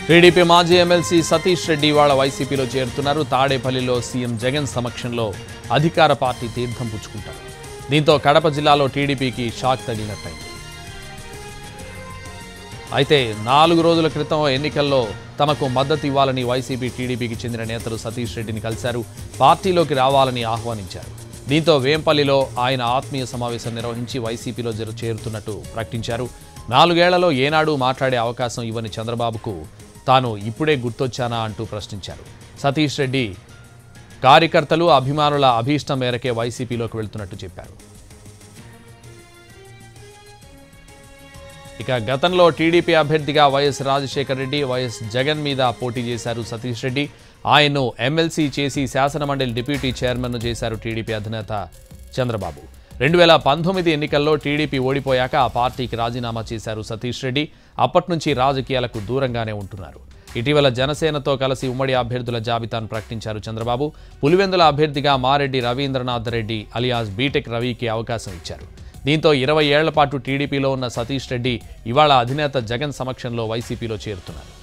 TDP మాజీ MLC Satish Reddy ఇవాళ వైసీపీలో చేరుతున్నారు తాడేపల్లిలో సీఎం జగన్ సమక్షంలో అధికార పార్టీ తీర్థం పుచ్చుకుంటారు దీంతో కడప జిల్లాలో టీడీపీకి షాక్ తగిలినట్టయింది అయితే నాలుగు రోజుల క్రితం ఎన్నికల్లో తమకు మద్దతు ఇవ్వాలని వైసీపీ టీడీపీకి చెందిన నేతలు సతీష్ రెడ్డిని కలిశారు పార్టీలోకి రావాలని ఆహ్వానించారు దీంతో వేంపల్లిలో ఆయన ఆత్మీయ సమావేశం నిర్వహించి వైసీపీలో జరు చేరుతున్నట్టు ప్రకటించారు నాలుగేళ్లలో ఏనాడు మాట్లాడే అవకాశం ఇవ్వని చంద్రబాబుకు తాను ఇప్పుడే గుర్తొచ్చానా అంటూ ప్రశ్నించారు సతీష్ రెడ్డి కార్యకర్తలు అభిమానుల అభీష్టం మేరకే వైసీపీలోకి వెళ్తున్నట్టు చెప్పారు ఇక గతంలో టీడీపీ అభ్యర్థిగా వైఎస్ రాజశేఖర రెడ్డి వైఎస్ జగన్ మీద పోటీ చేశారు సతీష్ రెడ్డి ఆయన్ను ఎమ్మెల్సీ చేసి శాసనమండలి డిప్యూటీ చైర్మన్ను చేశారు టీడీపీ అధినేత చంద్రబాబు రెండు వేల పంతొమ్మిది ఎన్నికల్లో టీడీపీ ఓడిపోయాక ఆ పార్టీకి రాజీనామా చేశారు సతీష్ రెడ్డి అప్పటి నుంచి రాజకీయాలకు దూరంగానే ఉంటున్నారు ఇటీవల జనసేనతో కలిసి ఉమ్మడి అభ్యర్థుల జాబితాను ప్రకటించారు చంద్రబాబు పులివెందుల అభ్యర్థిగా మారెడ్డి రవీంద్రనాథ్ రెడ్డి అలియాస్ బీటెక్ రవికి అవకాశం ఇచ్చారు దీంతో ఇరవై ఏళ్ల పాటు టీడీపీలో ఉన్న సతీష్ రెడ్డి ఇవాళ అధినేత జగన్ సమక్షంలో వైసీపీలో చేరుతున్నారు